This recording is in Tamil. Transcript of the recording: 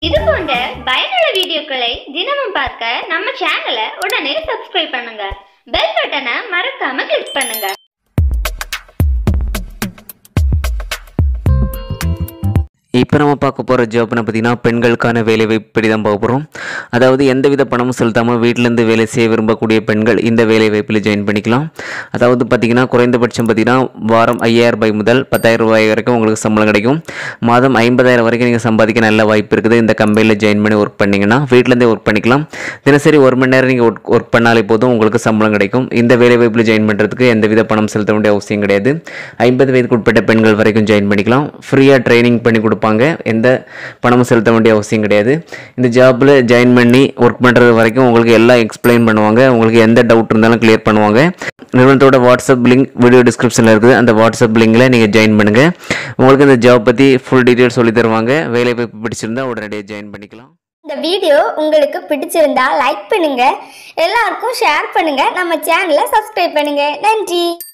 இது போன்ற பயனுள்ள வீடியோக்களை தினமும் பார்க்க நம்ம சேனலை உடனே சப்ஸ்கிரைப் பண்ணுங்க பெல் பட்டனை மறக்காம கிளிக் பண்ணுங்க இப்போ நம்ம பார்க்க போகிற ஜாப்னு பார்த்தீங்கன்னா பெண்களுக்கான வேலை வாய்ப்பு பற்றி தான் பார்க்க போகிறோம் அதாவது எந்தவித பணமும் செலுத்தாமல் வீட்டிலேருந்து வேலை செய்ய விரும்பக்கூடிய பெண்கள் இந்த வேலை வாய்ப்பில் ஜாயின் பண்ணிக்கலாம் அதாவது பார்த்தீங்கன்னா குறைந்தபட்சம் பார்த்தீங்கன்னா வாரம் ஐயாயிரம் ரூபாய் முதல் பத்தாயிரம் ரூபாய் வரைக்கும் உங்களுக்கு சம்பளம் கிடைக்கும் மாதம் ஐம்பதாயிரம் வரைக்கும் நீங்கள் சம்பாதிக்க நல்ல வாய்ப்பு இருக்குது இந்த கம்பெனியில் ஜாயின் பண்ணி ஒர்க் பண்ணிங்கன்னா வீட்டிலேருந்தே ஒர்க் பண்ணிக்கலாம் தினசரி ஒரு மணி நேரம் நீங்கள் ஒர்க் ஒர்க் பண்ணாலே போதும் உங்களுக்கு சம்பளம் கிடைக்கும் இந்த வேலை வாய்ப்பில் ஜாயின் பண்ணுறதுக்கு எந்தவித பணம் செலுத்த வேண்டிய அவசியம் கிடையாது ஐம்பது வயதுக்கு உட்பட்ட பெண்கள் வரைக்கும் ஜாயின் பண்ணிக்கலாம் ஃப்ரீயாக ட்ரைனிங் பண்ணி கொடுப்பாங்க எந்த பணமும் செலுத்த வேண்டிய அவசியம் கிடையாது இந்த ஜாப்பில் ஜாயின் பண்ணி ஒர்க் பண்ணுறது வரைக்கும் உங்களுக்கு எல்லாம் எக்ஸ்பிளைன் பண்ணுவாங்க உங்களுக்கு எந்த டவுட் இருந்தாலும் கிளியர் பண்ணுவாங்க நிறுவனத்தோட வாட்ஸ்அப் லிங்க் வீடியோ டிஸ்கிரிப்ஷனில் இருக்குது அந்த வாட்ஸ்அப் லிங்கில் நீங்கள் ஜாயின் பண்ணுங்கள் உங்களுக்கு இந்த ஜாப் பற்றி ஃபுல் டீட்டெயில் சொல்லி தருவாங்க வேலை வாய்ப்பு பிடிச்சிருந்தா உடனடியாக ஜாயின் பண்ணிக்கலாம் இந்த வீடியோ உங்களுக்கு பிடிச்சிருந்தா லைக் பண்ணுங்க எல்லாருக்கும் ஷேர் பண்ணுங்க நம்ம சேனலை சப்ஸ்கிரைப் பண்ணுங்க நன்றி